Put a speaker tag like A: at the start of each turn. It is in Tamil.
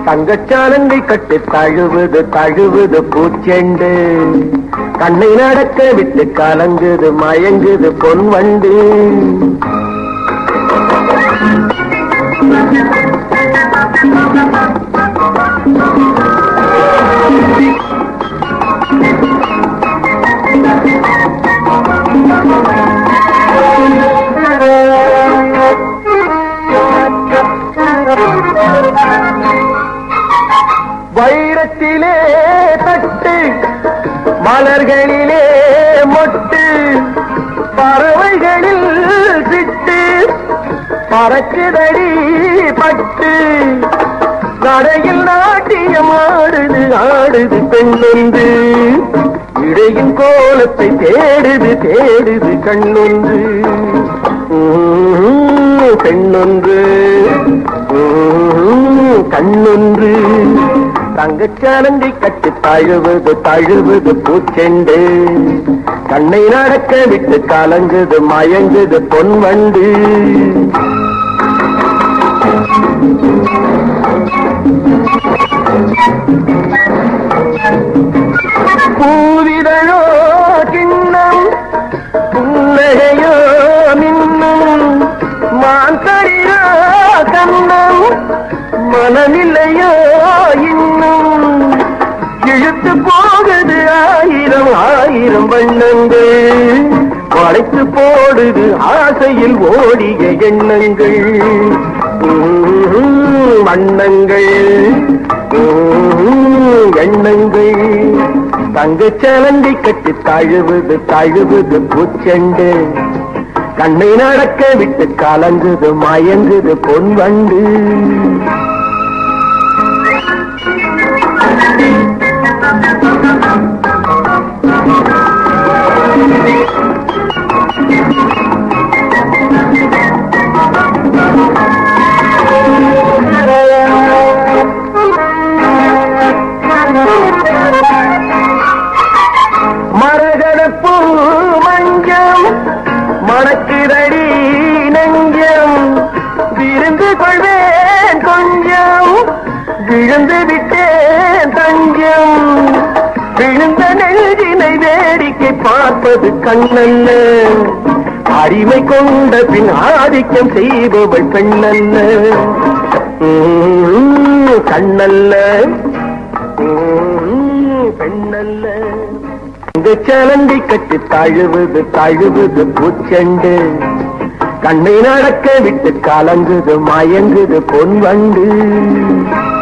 A: தங்கச்சாலங்கை கட்டு தழுவுது தழுவுது பூச்செண்டு கண்ணை நடக்க விட்டு கலங்குது மயங்குது பொன் வண்டு வைரத்திலே தட்டு மலர்களிலே மொட்டு பறவைகளில் சிட்டு பறக்குதடி பட்டு நடையில் நாட்டியம் ஆடுது ஆடுது பெண்ணொன்று இடையின் கோலத்தை தேடுது தேடுது கண்ணொன்று உம், பெண்ணொன்று உம், கண்ணொன்று தங்கச்சாலங்கை கட்டு தழுவுது தழுவுது பூச்செண்டு கண்ணை நடக்க விட்டு கலங்குது மயங்குது பொன் வண்டு பூவிதழோ கிண்ணம் புன்னகையோ மின்னும் மாந்தரியா கண்ணம் மனமில்லையோ இன்னும் இழுத்து போகுது ஆயிரம் ஆயிரம் வண்ணங்கள் படைத்து போடுது ஆசையில் ஓடிய எண்ணங்கள் உம், வண்ணங்கள் உம், எண்ணங்கள் தங்கச்சலங்கை கட்டி தழுவுது தழுவுது பூச்செண்டு கண்ணை நடக்க விட்டு கலங்குது மயங்குது பொன் வண்டு மரகதப்பூ மஞ்சம் மணக்குதடி நெஞ்சம் விருந்து கொள்வேன் கொஞ்சம் விழுந்து விட்டேன் தஞ்சம் விழுந்த நெஞ்சினை வேடிக்கை பார்ப்பது கண்ணல்ல அறிவை கொண்ட பின் ஆதிக்கம் செய்பவள் பெண்ணல்ல உம், கண்ணல்ல உம், பெண்ணல்ல இந்த சலந்தை கட்டு தழுவுது தழுவுது பூச்செண்டு கண்ணை நடக்க விட்டு கலங்குது மயங்குது பொன் வண்டு